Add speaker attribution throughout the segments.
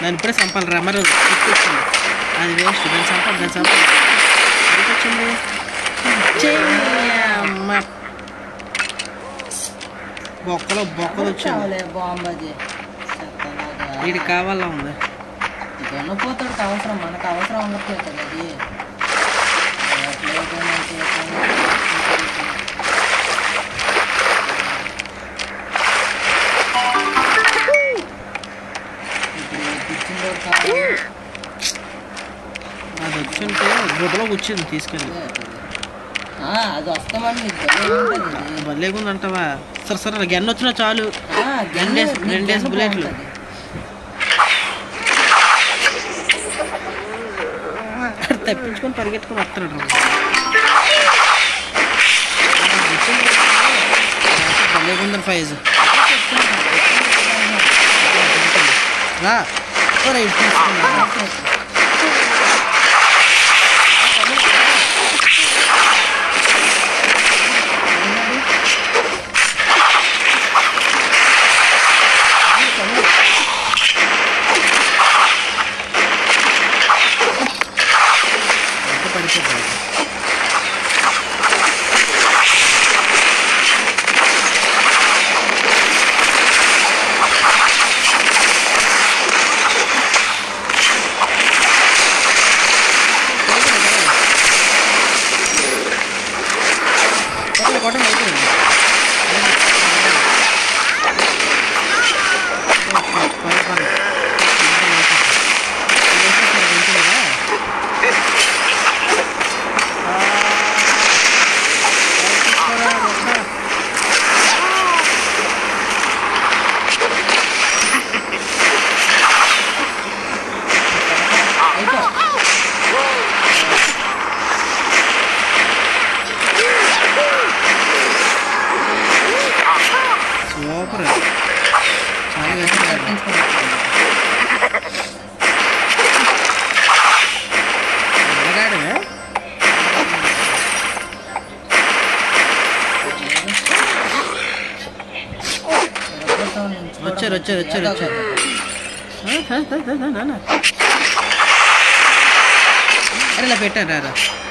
Speaker 1: దాన్ని ఇప్పుడే చంపాలి రా మరి గుర్తొచ్చింది అది వేస్ట్ దాన్ని చంపాలి దాన్ని చంపాలి గుర్తొచ్చింది చెయ్యి అమ్మ బొక్కలో బొక్కలు వచ్చింది
Speaker 2: చావలే బాంబు అది చెత్తలాగా.
Speaker 1: వీడికి కావాలా ఉంది
Speaker 2: దున్నపోతాడు అవసరం మనకు అవసరం ఉండట్లేదు కదా అది ఎట్లయితే నాకు ఎట్లా ఇప్పుడు కూర్చుందో కాదు
Speaker 1: అది వచ్చింటే బుట్టలో కూర్చుంది తీసుకెళ్ళి
Speaker 2: ఆ, అది వస్తామని నీకు భలే ఉంటుంది అది.
Speaker 1: భలేగుంది అంటావా సరే సరే గెన్న వచ్చినా చాలు
Speaker 2: ఆ, గన్ను-
Speaker 1: రెండేసి-
Speaker 2: నీకు
Speaker 1: రెండేసి
Speaker 2: గన్ను
Speaker 1: బుల్లెట్లు.
Speaker 2: బాగుంటుంది.
Speaker 1: తప్పించుకొని పరిగెత్తుకొని వస్తాడు రా. భలేగుందని ఫైజ్ రా ఒరే, ఇటు తీసుకున్నా. ఎంత పడిపోతుంది కొట్టండి, కొట్టండి, అయిపోయింది. పర్లేదు, పర్లేదు. వేసేసారు, కొంచెమేనా? ఆ, తీసుకురా, వస్తా.
Speaker 2: అయిపో.
Speaker 1: సూపర్ చాలా కష్టపడ్డా
Speaker 2: తప్పించుకొని
Speaker 1: ఎలాగాడవే
Speaker 2: వస్తావు నేను చూడను.
Speaker 1: వచ్చారు, వచ్చారు, వచ్చారు,
Speaker 2: ఏదో
Speaker 1: వచ్చారు.
Speaker 2: ఒకటి.
Speaker 1: అరే ఇలా పెట్టాను రా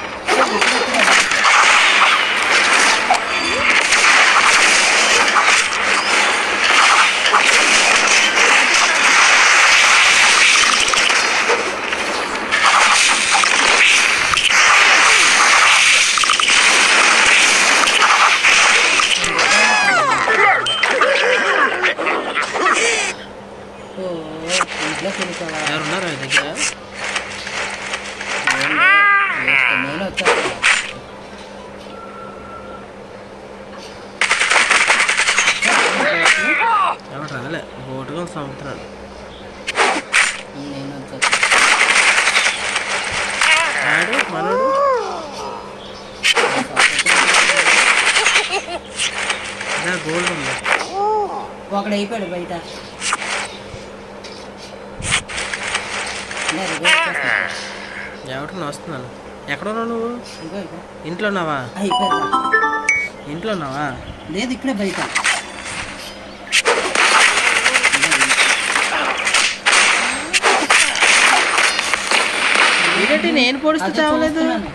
Speaker 2: ఓ, ఇంట్లో కొనుక్కోవా?
Speaker 1: ఎవరున్నారు ఆయన దగ్గర
Speaker 2: నేను వచ్చాను
Speaker 1: ఎవరు రాలే బోటుగా సంవత్సరాలు
Speaker 2: నేను వచ్చాను
Speaker 1: ఆడు మనోడు అదే గోల్డ్ ఉంది
Speaker 2: ఒకడు అయిపోయాడు బయట లే, రివర్స్ చేస్తున్నా.
Speaker 1: ఎవరికి నేను వస్తున్నాను ఎక్కడ ఉన్నావు నువ్వు
Speaker 2: ఇదిగో, ఇదిగో.
Speaker 1: ఇంట్లో ఉన్నావా
Speaker 2: అయిపోయాడు
Speaker 1: ఇంట్లో ఉన్నావా
Speaker 2: లేదు ఇక్కడే బయట
Speaker 1: ఏంటంటే నేను పొడిస్తే
Speaker 2: అది
Speaker 1: చావలేదు
Speaker 2: చూస్తున్నాను.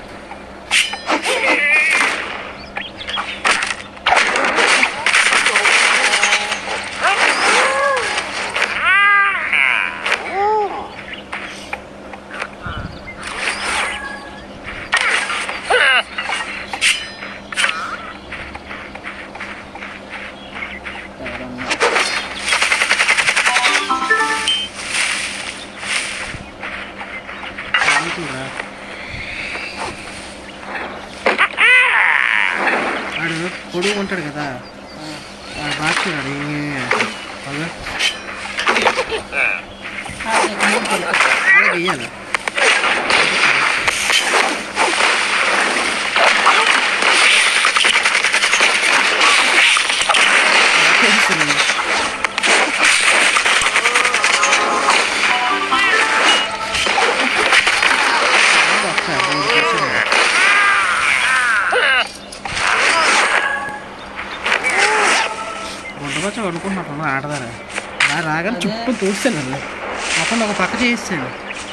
Speaker 2: ఎవరన్నా.
Speaker 1: అనుకుంటా ఆడు పొడుగు ఉంటాడు కదా
Speaker 2: ఆ,
Speaker 1: ఆడు బాగా చూడాడు అలా
Speaker 2: ఆ, ఇక్కడ నుంచి వెళ్ళిపో.
Speaker 1: అలాగే వెయ్యాలి గుంటకొచ్చి వండుకుంటున్నాను ఆడదారా నా రాగానే చుట్టూ చూస్తాను అతను ఒక పక్క చేయిస్తాడు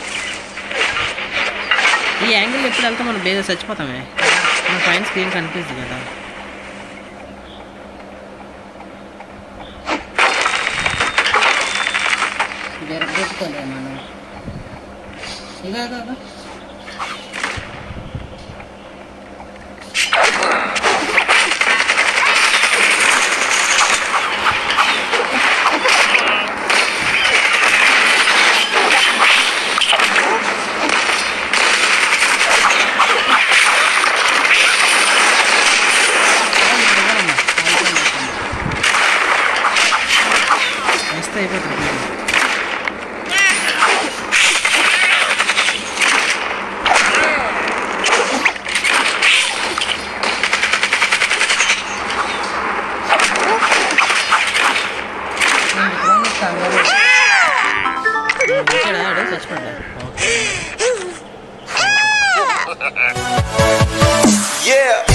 Speaker 1: ఈ యాంగిల్ ఎప్పుడు వెళ్తే మనం బేద చచ్చిపోతామే మన పైన స్క్రీన్ కనిపిస్తుంది కదా
Speaker 2: విరగొట్టుకోలే మనం ఇక ఇక, ఇక.
Speaker 1: వేస్తే అయిపోతుంది వీడియో.
Speaker 2: ఇంటికి రాని కంగారు.
Speaker 1: వచ్చాడా ఆడు చచ్చిపడ్డా ఓకే
Speaker 3: Yeah.